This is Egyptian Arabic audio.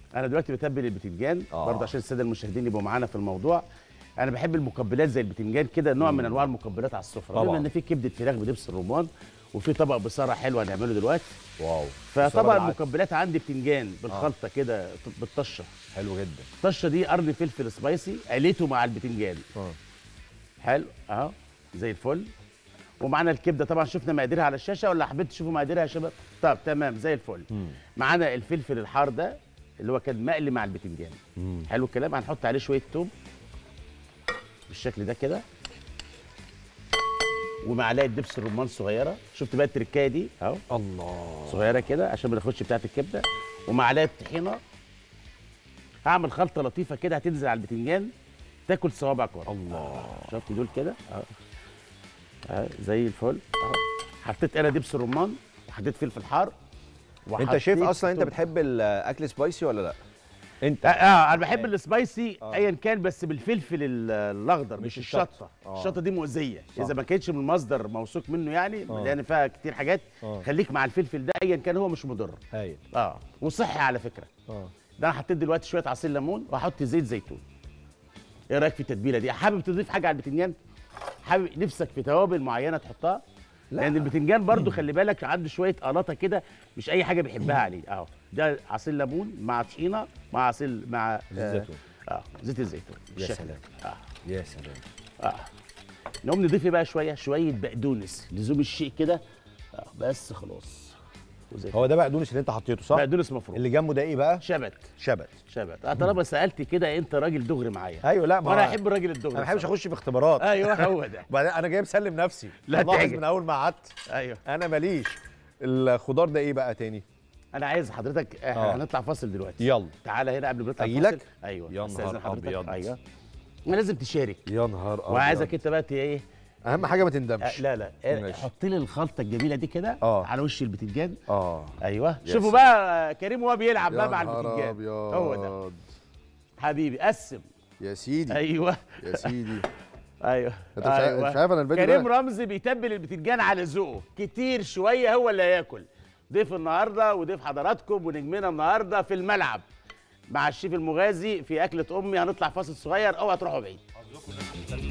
انا دلوقتي بتبل البتنجان آه. برضه عشان الساده المشاهدين يبقوا معانا في الموضوع انا بحب المقبلات زي البتنجان كده نوع من انواع المقبلات على السفره طبعاً. بما ان في كبده فراخ بدبس الرمان وفي طبق بصاره حلو هنعمله دلوقتي واو فطبق بصراحة بالعكس. المقبلات عندي بتنجان بالخلطه كده بالطشه حلو جدا الطشه دي قرن فلفل سبايسي قليته مع البتنجان اه حلو اهو زي الفل ومعانا الكبده طبعا شفنا مقاديرها على الشاشه ولا حبيت تشوفوا مقاديرها يا شباب طب تمام زي الفل معانا الفلفل الحار ده اللي هو كان مقلي مع البتنجان حلو الكلام هنحط عليه شويه توم بالشكل ده كده ومعلقه دبس الرمان صغيره شفت بقى التركايه دي اهو الله صغيره كده عشان ما ناخدش بتاعه الكبده ومعلقه طحينه هعمل خلطه لطيفه كده هتنزل على البتنجان تاكل صوابعك ورا الله شفت دول كده اهو اهو زي الفل اهو حطيت انا دبس الرمان وحطيت فلفل حار انت شايف وحطيت اصلا انت توم. بتحب الاكل سبايسي ولا لا انت اه آه، انا بحب السبايسي ايا كان بس بالفلفل ال- الاخضر مش, مش الشطه الشطة. آه. الشطه دي مؤذيه صح. اذا ما كانتش من مصدر موثوق منه يعني آه. لان فيها كتير حاجات آه. خليك مع الفلفل ده ايا كان هو مش مضر هايل اه وصحي على فكره اه ده انا حطيت دلوقتي شويه عصير ليمون وهحط زيت زيتون ايه رايك في التتبيله دي حابب تضيف حاجه على البتنجان حابب نفسك في توابل معينه تحطها لا. لان البتنجان برضو خلي بالك عنده شويه قلاطه كده مش اي حاجه بيحبها عليه اهو ده عصير ليمون مع طحينه مع عصير مع زيت آه، زيتون. اه زيت الزيتون يا بالشكل سلام. ده. اه يا سلام اه نقوم نضيف بقى شويه شويه بقدونس لزوم الشيء كده آه بس خلاص وزي هو ده بقدونس اللي انت حطيته صح بقدونس مفروم اللي جنبه ده ايه بقى شبت شبت شبت آه طالما سالت كده انت راجل دغري معايا ايوه لا ما وانا هو- احب الراجل الدغري انا ما بحبش بصراحة. اخش في اختبارات ايوه هو ده وبعدين انا جاي مسلم نفسي لا لاحظ تعجب. من اول ما قعدت ايوه انا ماليش الخضار ده ايه بقى تاني انا عايز حضرتك آه. احنا هنطلع فاصل دلوقتي يلا تعالى هنا قبل ما نطلع أجيلك؟ فاصل ايوه يا أستأذن نهار حضرتك. أبيض. ايوه ما لازم تشارك يا نهار ابيض وعايزك انت بقى ت- ايه اهم حاجه ما آه، تندمش لا لا ماشي. حط لي الخلطه الجميله دي كده آه. على وش البتنجان اه ايوه يا شوفوا سلام. بقى كريم وهو بيلعب بقى مع يا نهار البتنجان أبيض. هو ده حبيبي قسم يا سيدي ايوه يا سيدي ايوه انت مش عارف- مش عارف انا الفيديو كريم ده رمزي بيتبل البتنجان على ذوقه كتير شويه هو اللي هياكل ضيف النهارده وضيف حضراتكم ونجمنا النهارده في الملعب مع الشيف المغازي في اكله امي هنطلع فاصل صغير اوعى تروحوا بعيد